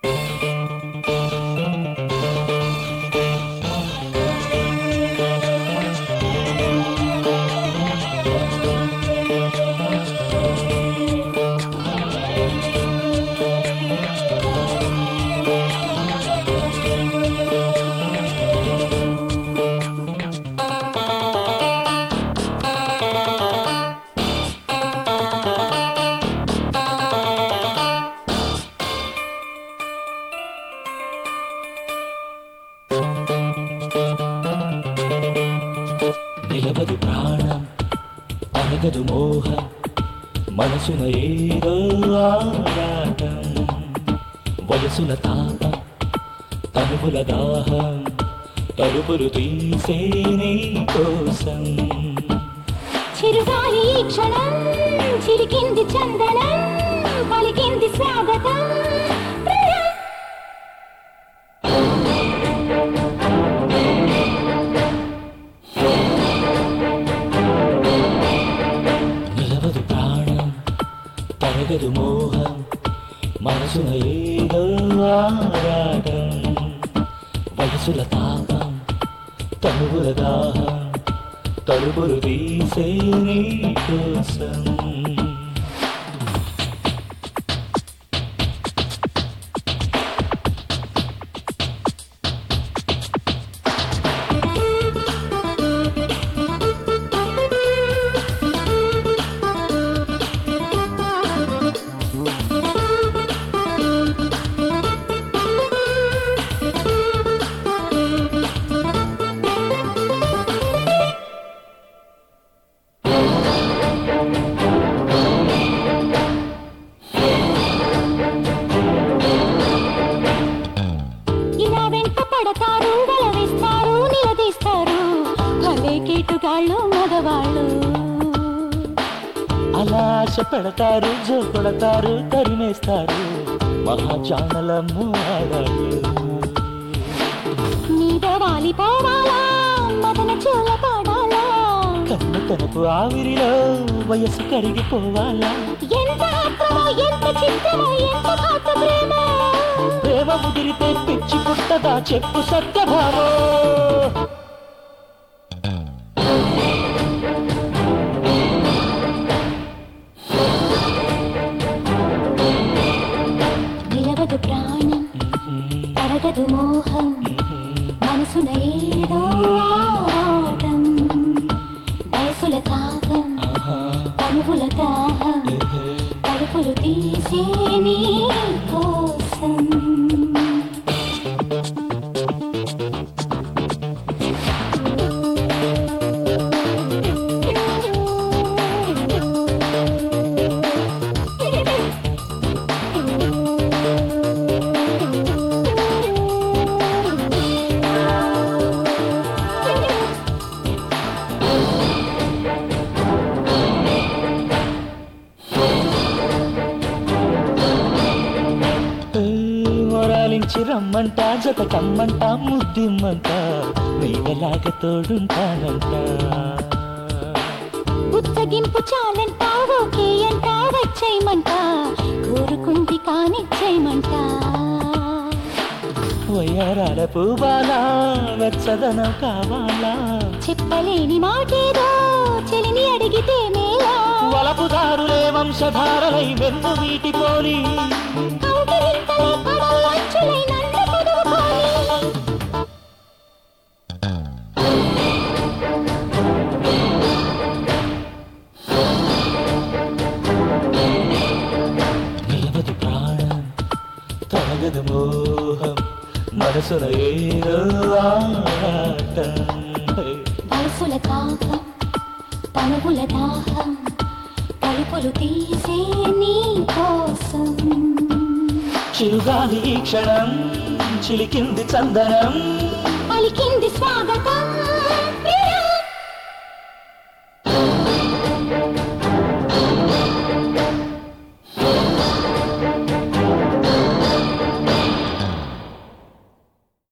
నిలవదు ప్రాణం అనగదు మోహం మనసున ఏదో ఆరాటం వయసుల తాపం తనువుల దాహం తలుపులు తీసే నీ కోసం చిరుగాలి ఈ క్షణం చిరికింది చందనం పలికింది స్వాగతం ప్రియ నిలవదు ప్రాణం తరగదు మోహం మనసున ఏదో ఆరాటం వయసుల తాపం తనువుల దాహం తలుపులు తీసే నీ కోసం ఇలా వెంట పడతారు వల వేస్తారు నిలదీస్తారు భలే కేటుగాళ్ళు మగవాళ్ళు అలా ఆశ పెడతారు జో కొడతారు తరిమేస్తారు మహాజానలము ఆడాళ్ళు మీద వాలిపోవాలా మదన చూల పాడాలా కన్ను తనపు ఆవిరిలో వయసు కరిగిపోవాలా ఎంత ఆత్రమో ఎంత చిత్తమో ఎంత పాత ప్రేమ ప్రేమ ముదిరితే పిచ్చి పుట్టదా చెప్పు సత్యభామో నిలవదు ప్రాణం తరగదు మోహం మనసున ఏదో ఆరాటం వయసుల తాగం తనువుల దాహం తలుపులు తీసే నీ కోసం ఏ, మొరాలించి రమ్మంట జత కమ్మంట ముద్దిమ్మంట నీడలాగా తోడుంటానంట ఉత్తగింపు చాలంట ఓకే అంట వచ్చేయమంట కోరుకుంది కానిచ్చేయమంట వయ్యారాల పూవాలా వెచ్చదనం కావాలా చెప్పలేని మాటేదో చెలిని అడిగితే మేలా వలపుదారులే వంశధారలై వెన్ను వీటి పోలి కౌగిలింతలే కడల్లంచులై నన్ను పొదువుకోని. నిలవదు ప్రాణం తరగదు మోహం మనసున ఏదో ఆరాటం వయసుల తాపం తనువుల దాహం తలుపులు తీసే నీ కోసం చిరుగాలి ఈ క్షణం చిలికింది చందనం పలికింది స్వాగతం